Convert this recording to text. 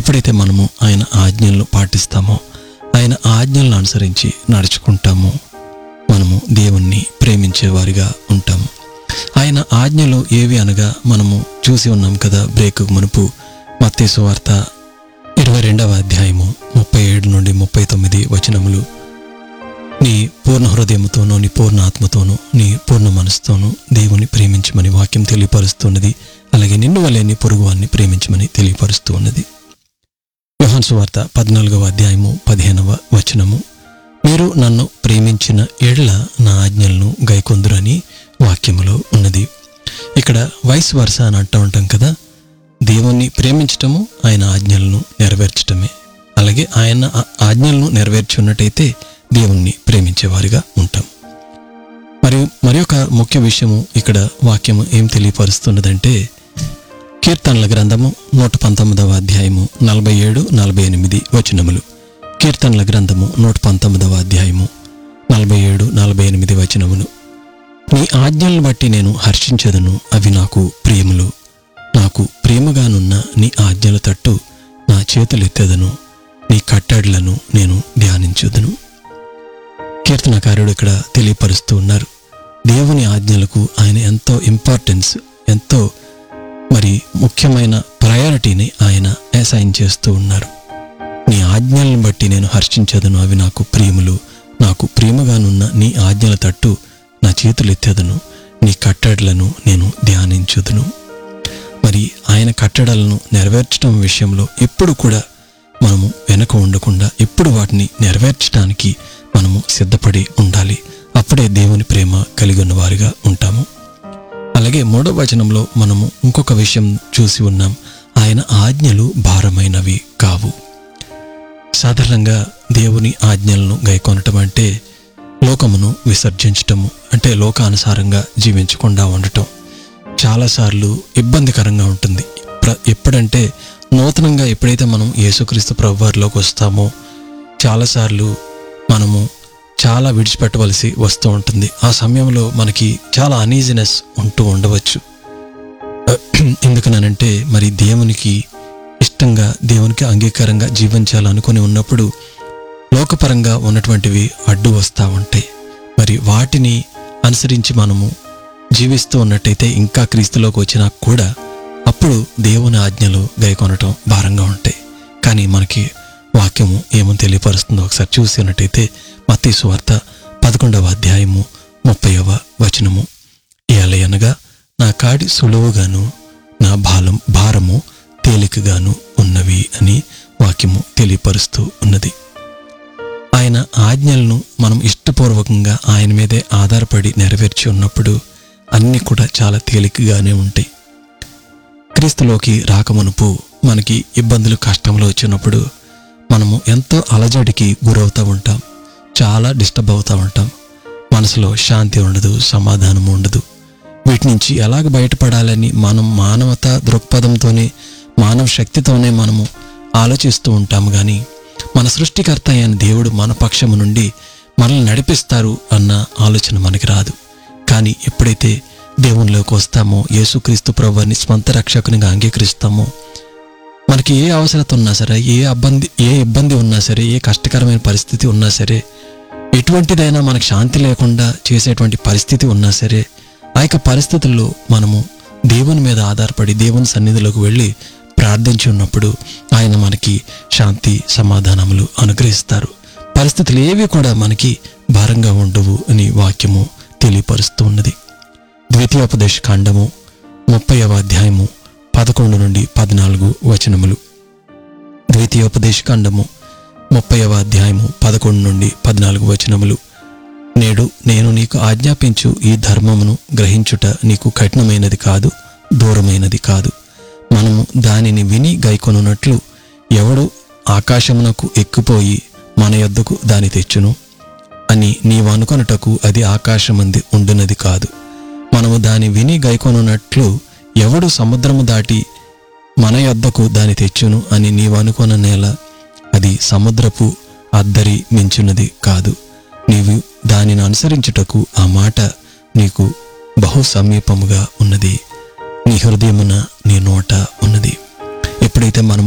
ఎప్పుడైతే మనము ఆయన ఆజ్ఞలను పాటిస్తామో ఆయన ఆజ్ఞలను అనుసరించి నడుచుకుంటామో మనము దేవుణ్ణి ప్రేమించేవారిగా ఉంటాము ఆయన ఆజ్ఞలు ఏవి అనగా మనము చూసి ఉన్నాం కదా బ్రేక్ మునుపు మత్తేసు వార్త ఇరవై రెండవ అధ్యాయము ముప్పై ఏడు నుండి ముప్పై తొమ్మిది వచనములు నీ పూర్ణ హృదయముతోనూ నీ పూర్ణ ఆత్మతోనూ నీ పూర్ణ మనసుతోనూ దేవుని ప్రేమించమని వాక్యం తెలియపరుస్తున్నది అలాగే నిన్ను వలె నీ పొరుగువాన్ని ప్రేమించమని తెలియపరుస్తూ ఉన్నది యోహాన్ సువార్త పద్నాలుగవ అధ్యాయము పదిహేనవ వచనము మీరు నన్ను ప్రేమించిన ఏళ్ల నా ఆజ్ఞలను గైకొందురని వాక్యములో ఉన్నది ఇక్కడ వయసు వరుస అని అంటూ ఉంటాం కదా దేవుణ్ణి ప్రేమించటము ఆయన ఆజ్ఞలను నెరవేర్చటమే అలాగే ఆయన ఆ ఆజ్ఞలను నెరవేర్చున్నట్టయితే దేవుణ్ణి ప్రేమించేవారిగా ఉంటాం మరియు మరి ఒక ముఖ్య విషయము ఇక్కడ వాక్యము ఏం తెలియపరుస్తున్నదంటే కీర్తనల గ్రంథము నూట పంతొమ్మిదవ అధ్యాయము నలభై ఏడు నలభై ఎనిమిది వచనములు కీర్తనల గ్రంథము నూట పంతొమ్మిదవ అధ్యాయము నలభై ఏడు నలభై ఎనిమిది వచనములు నీ ఆజ్ఞలను బట్టి నేను హర్షించదను అవి నాకు ప్రియములు నాకు ప్రేమగానున్న నీ ఆజ్ఞల తట్టు నా చేతులెత్తెదను నీ కట్టడలను నేను ధ్యానించుదను కీర్తనకారుడు ఇక్కడ తెలియపరుస్తూ ఉన్నారు దేవుని ఆజ్ఞలకు ఆయన ఎంతో ఇంపార్టెన్స్ ఎంతో మరి ముఖ్యమైన ప్రయారిటీని ఆయన అసైన్ చేస్తూ ఉన్నారు నీ ఆజ్ఞలను బట్టి నేను హర్షించదను అవి నాకు ప్రియములు నాకు ప్రేమగానున్న నీ ఆజ్ఞల తట్టు నా చేతులు ఎత్తేదను నీ కట్టడలను నేను ధ్యానించుదును మరి ఆయన కట్టడలను నెరవేర్చడం విషయంలో ఎప్పుడు కూడా మనము వెనక ఉండకుండా ఎప్పుడు వాటిని నెరవేర్చడానికి మనము సిద్ధపడి ఉండాలి అప్పుడే దేవుని ప్రేమ కలిగి ఉన్న వారిగా ఉంటాము అలాగే మూడో వచనంలో మనము ఇంకొక విషయం చూసి ఉన్నాం ఆయన ఆజ్ఞలు భారమైనవి కావు సాధారణంగా దేవుని ఆజ్ఞలను గైకొనటం అంటే లోకమును విసర్జించటము అంటే లోకానుసారంగా జీవించకుండా ఉండటం చాలాసార్లు ఇబ్బందికరంగా ఉంటుంది ప్ర- ఎప్పుడంటే నూతనంగా ఎప్పుడైతే మనం యేసుక్రీస్తు ప్రభువారిలోకి వస్తామో చాలాసార్లు మనము చాలా విడిచిపెట్టవలసి వస్తూ ఉంటుంది ఆ సమయంలో మనకి చాలా అనీజినెస్ ఉంటూ ఉండవచ్చు ఎందుకనంటే మరి దేవునికి ఇష్టంగా దేవునికి అంగీకారంగా జీవించాలనుకుని ఉన్నప్పుడు లోకపరంగా ఉన్నటువంటివి అడ్డు వస్తూ ఉంటాయి మరి వాటిని అనుసరించి మనము జీవిస్తూ ఉన్నట్టయితే ఇంకా క్రీస్తులోకి వచ్చినా కూడా అప్పుడు దేవుని ఆజ్ఞలు గైకొనటం భారంగా ఉంటాయి కానీ మనకి వాక్యము ఏమో తెలియపరుస్తుందో ఒకసారి చూసినట్టయితే మత్తయి సువార్త పదకొండవ అధ్యాయము ముప్పైవ వచనము ఏలయనగా నా కాడి సులువుగాను నా బాలం భారము తేలికగాను ఉన్నవి అని వాక్యము తెలియపరుస్తూ ఉన్నది ఆయన ఆజ్ఞలను మనం ఇష్టపూర్వకంగా ఆయన మీదే ఆధారపడి నెరవేర్చి ఉన్నప్పుడు అన్నీ కూడా చాలా తేలికగానే ఉంటాయి క్రీస్తులోకి రాకమునుపు మనకి ఇబ్బందులు కష్టంలో వచ్చినప్పుడు మనము ఎంతో అలజడికి గురవుతూ ఉంటాం చాలా డిస్టర్బ్ అవుతూ ఉంటాం మనసులో శాంతి ఉండదు సమాధానం ఉండదు వీటి నుంచి ఎలాగ బయటపడాలని మనం మానవత దృక్పథంతోనే మానవ శక్తితోనే మనము ఆలోచిస్తూ ఉంటాము కానీ మన సృష్టికర్త అయిన దేవుడు మన పక్షము నుండి మనల్ని నడిపిస్తారు అన్న ఆలోచన మనకి రాదు కానీ ఎప్పుడైతే దేవునిలోకి వస్తామో యేసుక్రీస్తు ప్రభువాన్ని స్వంత రక్షకునిగా అంగీకరిస్తామో మనకి ఏ అవసరత ఉన్నా సరే ఏ ఇబ్బంది ఏ ఇబ్బంది ఉన్నా సరే ఏ కష్టకరమైన పరిస్థితి ఉన్నా సరే ఎటువంటిదైనా మనకు శాంతి లేకుండా చేసేటువంటి పరిస్థితి ఉన్నా సరే ఆ యొక్క పరిస్థితుల్లో మనము దేవుని మీద ఆధారపడి దేవుని సన్నిధిలోకి వెళ్ళి ప్రార్థించి ఉన్నప్పుడు ఆయన మనకి శాంతి సమాధానములు అనుగ్రహిస్తారు పరిస్థితులు ఏవి కూడా మనకి భారంగా ఉండవు అని వాక్యము తెలియపరుస్తూ ఉన్నది ద్వితీయోపదేశ కాండము ముప్పైవ అధ్యాయము పదకొండు నుండి పద్నాలుగు వచనములు ద్వితీయోపదేశ కాండము ముప్పైవ అధ్యాయము పదకొండు నుండి పద్నాలుగు వచనములు నేడు నేను నీకు ఆజ్ఞాపించు ఈ ధర్మమును గ్రహించుట నీకు కఠినమైనది కాదు దూరమైనది కాదు మనము దానిని విని గైకొనున్నట్లు ఎవడు ఆకాశమునకు ఎక్కిపోయి మన యొద్దకు దాని తెచ్చును అని నీవు అనుకొనుటకు అది ఆకాశమంది ఉండునది కాదు మనము దాని విని గైకొనున్నట్లు ఎవడు సముద్రము దాటి మన యొద్దకు దాని తెచ్చును అని నీవు అనుకొన నేల అది సముద్రపు అద్దరి మించున్నది కాదు నీవు దానిని అనుసరించుటకు ఆ మాట నీకు బహు సమీపముగా ఉన్నది నీ హృదయమున నీ నోట ఉన్నది ఎప్పుడైతే మనం